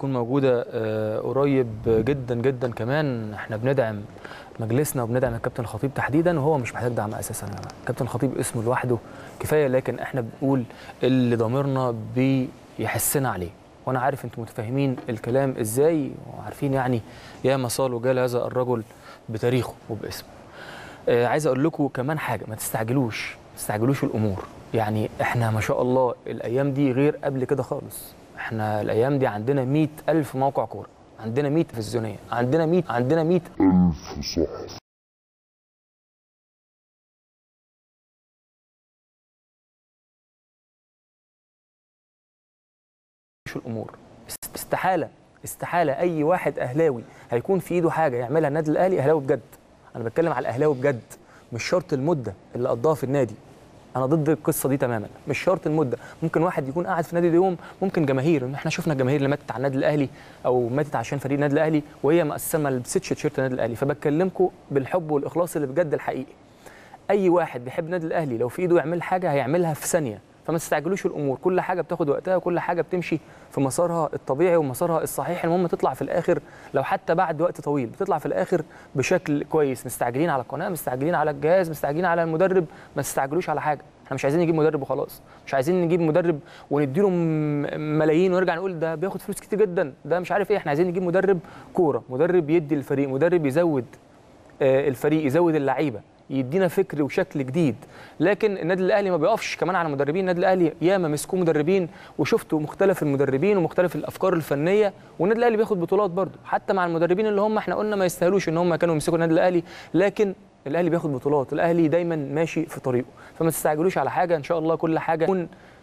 هتكون موجوده آه، قريب جدا جدا كمان احنا بندعم مجلسنا وبندعم الكابتن الخطيب تحديدا وهو مش محتاج دعم اساسا يا جماعه الكابتن الخطيب اسمه لوحده كفايه لكن احنا بنقول اللي ضميرنا بيحسنا عليه وانا عارف انتم متفاهمين الكلام ازاي وعارفين يعني يا مسال وجال هذا الرجل بتاريخه وباسمه آه، عايز اقول لكم كمان حاجه ما تستعجلوش ما تستعجلوش الامور يعني احنا ما شاء الله الايام دي غير قبل كده خالص احنا الايام دي عندنا مئة الف موقع كوره عندنا 100 تلفزيونيه عندنا 100 عندنا 100 ألف صحف شو الامور است- استحاله استحاله اي واحد اهلاوي هيكون في ايده حاجه يعملها النادي الاهلي اهلاوي بجد انا بتكلم على الاهلاوي بجد مش شرط المده اللي قضاها في النادي انا ضد القصه دي تماما مش شرط المده ممكن واحد يكون قاعد في نادي ده يوم ممكن جماهير احنا شفنا الجماهير اللي ماتت على النادي الاهلي او ماتت عشان فريق النادي الاهلي وهي مؤسسه ما لبستش تيشيرت النادي الاهلي فبكلمكم بالحب والاخلاص اللي بجد الحقيقي اي واحد بيحب النادي الاهلي لو في ايده يعمل حاجه هيعملها في ثانيه فما تستعجلوش الامور كل حاجه بتاخد وقتها وكل حاجه بتمشي في مسارها الطبيعي ومسارها الصحيح المهم تطلع في الاخر لو حتى بعد وقت طويل بتطلع في الاخر بشكل كويس مستعجلين على القناه مستعجلين على الجهاز مستعجلين على المدرب ما تستعجلوش على حاجه احنا مش عايزين نجيب مدرب وخلاص مش عايزين نجيب مدرب ونديله م- ملايين ونرجع نقول ده بياخد فلوس كتير جدا ده مش عارف ايه احنا عايزين نجيب مدرب كوره مدرب يدي الفريق مدرب يزود آه، الفريق يزود اللعيبه يدينا فكر وشكل جديد لكن النادي الاهلي ما بيقفش كمان على مدربين النادي الاهلي ياما مسكوه مدربين وشفتوا مختلف المدربين ومختلف الافكار الفنيه والنادي الاهلي بياخد بطولات برضه حتى مع المدربين اللي هم احنا قلنا ما يستاهلوش ان هم كانوا يمسكوا النادي الاهلي لكن الاهلي بياخد بطولات الاهلي دايما ماشي في طريقه فما تستعجلوش على حاجه ان شاء الله كل حاجه تكون